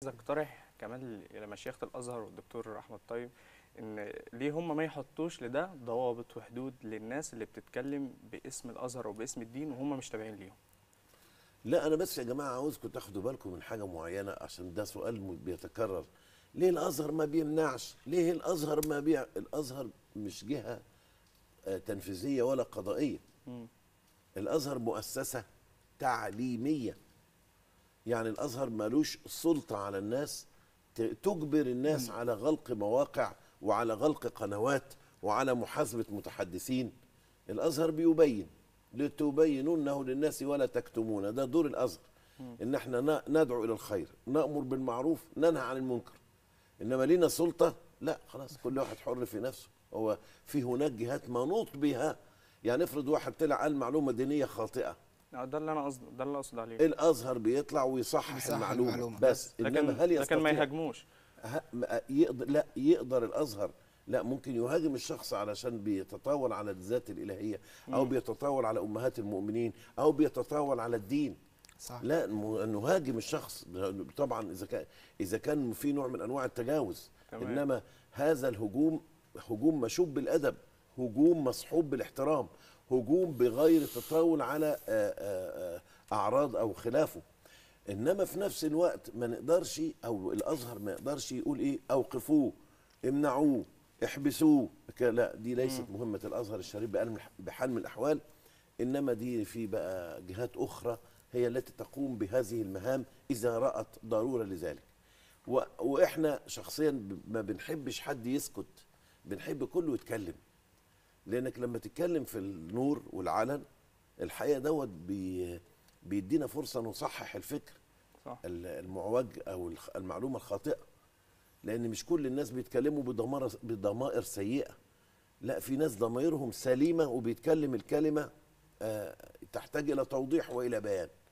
اقترح كمان الى مشيخه الازهر والدكتور احمد طيب ان ليه هم ما يحطوش لده ضوابط وحدود للناس اللي بتتكلم باسم الازهر وباسم الدين وهم مش تابعين ليهم لا انا بس يا جماعه عاوزكم تاخدوا بالكم من حاجه معينه عشان ده سؤال م- بيتكرر ليه الازهر ما بيمنعش ليه الازهر ما بيع الازهر مش جهه آه، تنفيذيه ولا قضائيه مم. الازهر مؤسسه تعليميه يعني الازهر ملوش سلطه على الناس ت- تجبر الناس على غلق مواقع وعلى غلق قنوات وعلى محاسبه متحدثين الازهر بيبين لتبينونه للناس ولا تكتمون ده دور الازهر ان احنا ن- ندعو الى الخير نامر بالمعروف ننهى عن المنكر انما لينا سلطه لا خلاص كل واحد حر في نفسه هو في هناك جهات منوط بها يعني افرض واحد طلع قال معلومه دينيه خاطئه آه، ده اللي انا قصد ده اللي اقصد عليه الازهر بيطلع ويصحح يصحح المعلومه, المعلومة. بس لكن انما هل لكن يستطيع ما يهاجموش ه- ما- يقدر لا يقدر الازهر لا ممكن يهاجم الشخص علشان بيتطاول على الذات الالهيه او بيتطاول على امهات المؤمنين او بيتطاول على الدين صح لا م- نهاجم الشخص طبعا اذا كان اذا كان في نوع من انواع التجاوز تمام. انما هذا الهجوم هجوم مشوب بالادب هجوم مصحوب بالاحترام هجوم بغير تطاول على آه، آه، آه، اعراض او خلافه انما في نفس الوقت ما نقدرش او الازهر ما يقدرش يقول ايه اوقفوه امنعوه احبسوه ك- لا دي ليست مهمه الازهر الشريف بأل- بحال من الاحوال انما دي في بقى جهات اخرى هي التي تقوم بهذه المهام اذا رات ضروره لذلك و... واحنا شخصيا ب- ما بنحبش حد يسكت بنحب كله يتكلم لانك لما تتكلم في النور والعلن الحقيقه دوت بي... بيدينا فرصه نصحح الفكر صح ال- المعوج او الخ- المعلومه الخاطئه لان مش كل الناس بيتكلموا بضمائر بضمائر سيئه لا في ناس ضمائرهم سليمه وبيتكلم الكلمه آه، تحتاج الى توضيح والى بيان